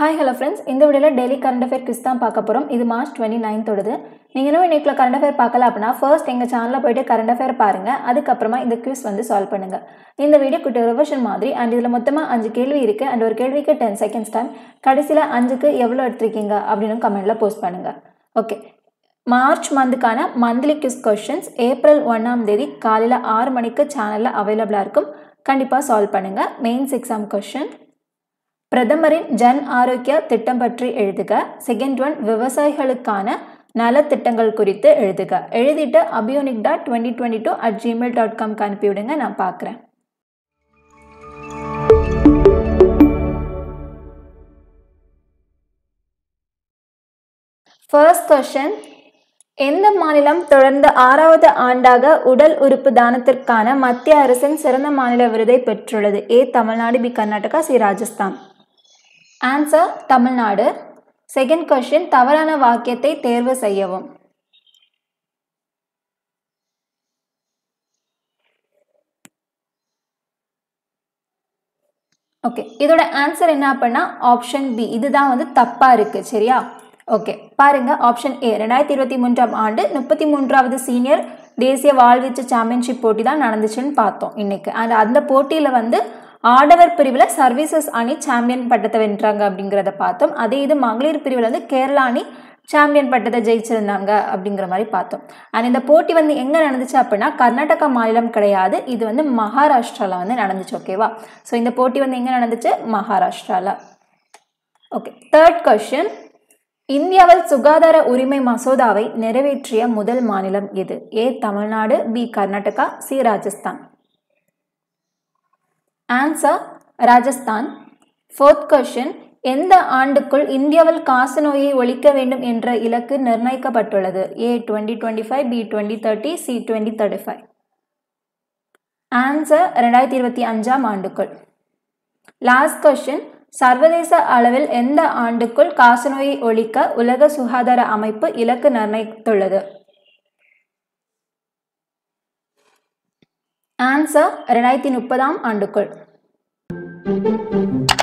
hi hello friends இந்த வீடியோவில் daily current affair quiz தான் பார்க்க போகிறோம் இது மார்ச் டுவெண்ட்டி நைன்த்தோடது நீங்கள் இன்னும் இன்னைக்குள்ள கரண்ட் அஃபேர் பார்க்கல அப்படின்னா ஃபர்ஸ்ட் எங்கள் சேனலில் போயிட்டு கரண்ட் அஃபேர் பாருங்கள் அதுக்கப்புறமா இந்த குவிஸ் வந்து சால்வ் பண்ணுங்கள் இந்த வீடியோ குட்டி ரிவர்ஷன் மாதிரி அண்ட் இதில் மொத்தமாக அஞ்சு கேள்வி இருக்குது அண்ட் ஒரு கேள்விக்கு டென் செகண்ட்ஸ் டைம் கடைசியில் அஞ்சுக்கு எவ்வளோ எடுத்திருக்கீங்க அப்படின்னு கமெண்ட்டில் போஸ்ட் பண்ணுங்கள் ஓகே மார்ச் மந்த்துக்கான மந்த்லி கிஸ் கொஷின்ஸ் ஏப்ரல் ஒன்றாம் தேதி காலையில் ஆறு மணிக்கு சேனலில் அவைலபிளாக இருக்கும் கண்டிப்பாக சால்வ் பண்ணுங்கள் மெயின்ஸ் எக்ஸாம் கொஷின் பிரதமரின் ஜன் ஆரோக்கிய திட்டம் பற்றி எழுதுக செகண்ட் ஒன் விவசாயிகளுக்கான நலத்திட்டங்கள் குறித்து எழுதுக எழுதிட்டு அபியோனிக் dot twenty twenty two at Gmail dot காம்க்கு அனுப்பிவிடுங்க நான் பார்க்குறேன் ஃபர்ஸ்ட் கொஷின் எந்த மாநிலம் தொடர்ந்து ஆறாவது ஆண்டாக உடல் உறுப்பு தானத்திற்கான மத்திய அரசின் சிறந்த மாநில விருதை பெற்றுள்ளது A Tamil Nadu B Karnataka C Rajasthan answer Tamil Nadu second question தவறான வாக்கியத்தை தேர்வு செய்யவும் ஓகே இதோட ஆன்சர் என்ன அப்படின்னா ஆப்ஷன் பி இதுதான் வந்து தப்பாக இருக்குது சரியா ஓகே பாருங்க ஆப்ஷன் ஏ ரெண்டாயிரத்தி இருபத்தி மூன்றாம் ஆண்டு முப்பத்தி மூன்றாவது சீனியர் தேசிய வாழ்வீச்சு சாம்பியன்ஷிப் போட்டி தான் நடந்துச்சுன்னு பார்த்தோம் இன்னைக்கு அண்ட் அந்த போட்டியில் வந்து ஆடவர் பிரிவில் சர்வீசஸ் அணி சாம்பியன் பட்டத்தை வென்றாங்க அப்படிங்கிறத பார்த்தோம் அதே இது மகளிர் பிரிவில் வந்து கேரளா அணி சாம்பியன் பட்டத்தை ஜெயிச்சிருந்தாங்க அப்படிங்கிற மாதிரி பார்த்தோம் அண்ட் இந்த போட்டி வந்து எங்கே நடந்துச்சு அப்படின்னா கர்நாடகா மாநிலம் கிடையாது இது வந்து மகாராஷ்டிராவில் வந்து நடந்துச்சு ஓகேவா ஸோ இந்த போட்டி வந்து எங்கே நடந்துச்சு மகாராஷ்டிராவில் ஓகே தேர்ட் கொஷின் இந்தியாவில் சுகாதார உரிமை மசோதாவை நிறைவேற்றிய முதல் மாநிலம் எது A Tamil Nadu B Karnataka C Rajasthan answer Rajasthan fourth question எந்த ஆண்டுக்குள் இந்தியாவில் காசநோயை ஒழிக்க வேண்டும் என்ற இலக்கு நிர்ணயிக்கப்பட்டுள்ளது A twenty twenty five B twenty thirty C twenty thirty five answer ரெண்டாயிரத்தி இருபத்தி அஞ்சாம் ஆண்டுக்குள் லாஸ்ட் கொஷின் சர்வதேச அளவில் எந்த ஆண்டுக்குள் காசநோயை ஒழிக்க உலக சுகாதார அமைப்பு இலக்கு நிர்ணயித்துள்ளது ஆன்சர் ரெண்டாயிரத்தி முப்பதாம் ஆண்டுக்குள்